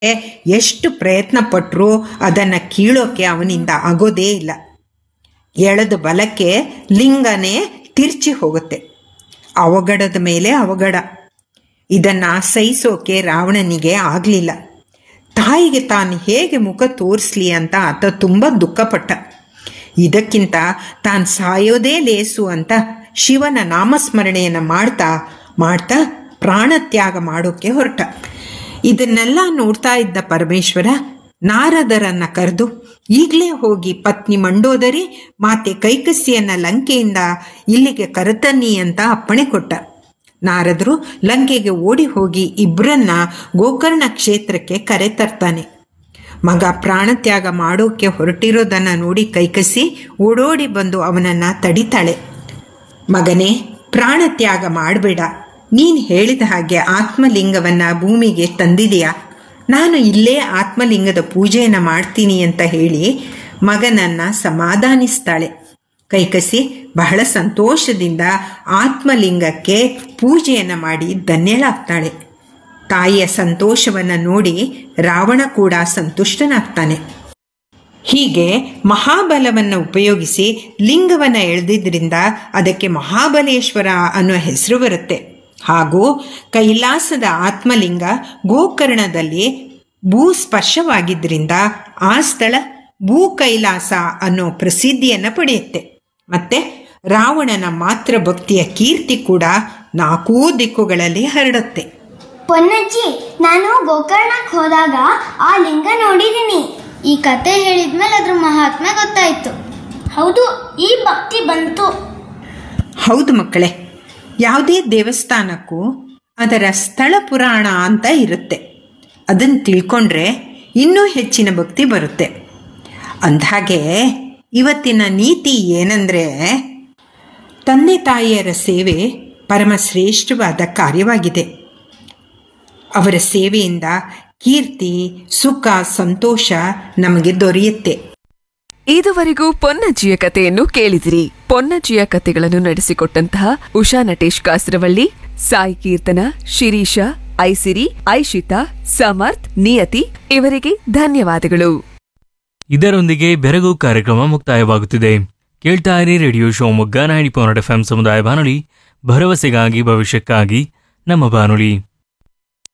ಎಷ್ಟು ಪ್ರಯತ್ನ ಪಟ್ಟರೂ ಅದನ್ನು ಕೀಳೋಕೆ ಅವನಿಂದ ಆಗೋದೇ ಇಲ್ಲ ಎಳೆದ ಬಲಕ್ಕೆ ಲಿಂಗನೇ ತಿರ್ಚಿ ಹೋಗುತ್ತೆ ಅವಘಡದ ಮೇಲೆ ಅವಘಡ ಇದನ್ನು ಸಹಿಸೋಕೆ ರಾವಣನಿಗೆ ಆಗಲಿಲ್ಲ ತಾಯಿಗೆ ತಾನು ಹೇಗೆ ಮುಖ ತೋರಿಸ್ಲಿ ಅಂತ ಆತ ತುಂಬ ದುಃಖಪಟ್ಟ ಇದಕ್ಕಿಂತ ತಾನು ಸಾಯೋದೇ ಲೇಸು ಅಂತ ಶಿವನ ನಾಮಸ್ಮರಣೆಯನ್ನು ಮಾಡ್ತಾ ಮಾಡ್ತಾ ಪ್ರಾಣತ್ಯಾಗ ಮಾಡೋಕ್ಕೆ ಹೊರಟ ಇದನ್ನೆಲ್ಲ ನೋಡ್ತಾ ಇದ್ದ ಪರಮೇಶ್ವರ ನಾರದರನ್ನ ಕರೆದು ಈಗಲೇ ಹೋಗಿ ಪತ್ನಿ ಮಂಡೋದರಿ ಮಾತೆ ಕೈಕಸಿಯನ್ನ ಲಂಕೆಯಿಂದ ಇಲ್ಲಿಗೆ ಕರೆತನ್ನಿ ಅಂತ ಅಪ್ಪಣೆ ಕೊಟ್ಟ ನಾರದರು ಲಂಕೆಗೆ ಓಡಿ ಹೋಗಿ ಇಬ್ಬರನ್ನ ಗೋಕರ್ಣ ಕ್ಷೇತ್ರಕ್ಕೆ ಕರೆತರ್ತಾನೆ ಮಗ ಪ್ರಾಣತ್ಯಾಗ ಮಾಡೋಕ್ಕೆ ಹೊರಟಿರೋದನ್ನು ನೋಡಿ ಕೈಕಸಿ ಓಡೋಡಿ ಬಂದು ಅವನನ್ನು ತಡಿತಾಳೆ ಮಗನೇ ಪ್ರಾಣತ್ಯಾಗ ಮಾಡಬೇಡ ನೀನು ಹೇಳಿದ ಹಾಗೆ ಆತ್ಮಲಿಂಗವನ್ನು ಭೂಮಿಗೆ ತಂದಿದೆಯಾ ನಾನು ಇಲ್ಲೇ ಆತ್ಮಲಿಂಗದ ಪೂಜೆಯನ್ನು ಮಾಡ್ತೀನಿ ಅಂತ ಹೇಳಿ ಮಗನನ್ನು ಸಮಾಧಾನಿಸ್ತಾಳೆ ಕೈಕಸಿ ಬಹಳ ಸಂತೋಷದಿಂದ ಆತ್ಮಲಿಂಗಕ್ಕೆ ಪೂಜೆಯನ್ನು ಮಾಡಿ ಧನ್ಯಳಾಗ್ತಾಳೆ ತಾಯಿಯ ಸಂತೋಷವನ್ನು ನೋಡಿ ರಾವಣ ಕೂಡ ಸಂತುಷ್ಟನಾಗ್ತಾನೆ ಹೀಗೆ ಮಹಾಬಲವನ್ನು ಉಪಯೋಗಿಸಿ ಲಿಂಗವನ್ನು ಎಳೆದಿದ್ದರಿಂದ ಅದಕ್ಕೆ ಮಹಾಬಲೇಶ್ವರ ಅನ್ನೋ ಹೆಸರು ಬರುತ್ತೆ ಹಾಗೂ ಕೈಲಾಸದ ಆತ್ಮಲಿಂಗ ಗೋಕರ್ಣದಲ್ಲಿ ಭೂಸ್ಪರ್ಶವಾಗಿದ್ದರಿಂದ ಆ ಸ್ಥಳ ಭೂ ಕೈಲಾಸ ಅನ್ನೋ ಪ್ರಸಿದ್ಧಿಯನ್ನು ಪಡೆಯುತ್ತೆ ಮತ್ತೆ ರಾವಣನ ಮಾತ್ರ ಭಕ್ತಿಯ ಕೀರ್ತಿ ಕೂಡ ನಾಲ್ಕೂ ದಿಕ್ಕುಗಳಲ್ಲಿ ಹರಡುತ್ತೆ ಪೊನ್ನಜ್ಜಿ ನಾನು ಗೋಕರ್ಣಕ್ಕೆ ಹೋದಾಗ ಆ ಲಿಂಗ ನೋಡಿದ್ದೀನಿ ಈ ಕತೆ ಹೇಳಿದ್ಮೇಲೆ ಅದ್ರ ಮಹಾತ್ಮೆ ಗೊತ್ತಾಯ್ತು ಹೌದು ಈ ಭಕ್ತಿ ಬಂತು ಹೌದು ಮಕ್ಕಳೇ ಯಾವುದೇ ದೇವಸ್ಥಾನಕ್ಕೂ ಅದರ ಸ್ಥಳ ಪುರಾಣ ಅಂತ ಇರುತ್ತೆ ಅದನ್ನು ತಿಳ್ಕೊಂಡ್ರೆ ಇನ್ನೂ ಹೆಚ್ಚಿನ ಭಕ್ತಿ ಬರುತ್ತೆ ಅಂದಹಾಗೆ ಇವತ್ತಿನ ನೀತಿ ಏನಂದರೆ ತಂದೆ ತಾಯಿಯರ ಸೇವೆ ಪರಮಶ್ರೇಷ್ಠವಾದ ಕಾರ್ಯವಾಗಿದೆ ಅವರ ಸೇವೆಯಿಂದ ಕೀರ್ತಿ ಸುಖ ಸಂತೋಷ ನಮಗೆ ದೊರೆಯುತ್ತೆ ಇದುವರೆಗೂ ಪೊನ್ನಜ್ಜಿಯ ಕಥೆಯನ್ನು ಕೇಳಿದಿರಿ ಪೊನ್ನಜ್ಜಿಯ ಕಥೆಗಳನ್ನು ನಡೆಸಿಕೊಟ್ಟಂತಹ ಉಷಾ ನಟೇಶ್ ಕಾಸರವಳ್ಳಿ ಸಾಯಿ ಕೀರ್ತನ ಶಿರೀಷ ಐಸಿರಿ ಐಶಿತಾ ಸಮರ್ಥ್ ನಿಯತಿ ಇವರಿಗೆ ಧನ್ಯವಾದಗಳು ಇದರೊಂದಿಗೆ ಬೆರಗು ಕಾರ್ಯಕ್ರಮ ಮುಕ್ತಾಯವಾಗುತ್ತಿದೆ ಕೇಳ್ತಾ ಇರಿ radio Shivamogga ninety point F M ಸಮುದಾಯ ಬಾನುಲಿ ಭರವಸೆಗಾಗಿ ಭವಿಷ್ಯಕ್ಕಾಗಿ ನಮ್ಮ ಬಾನುಲಿ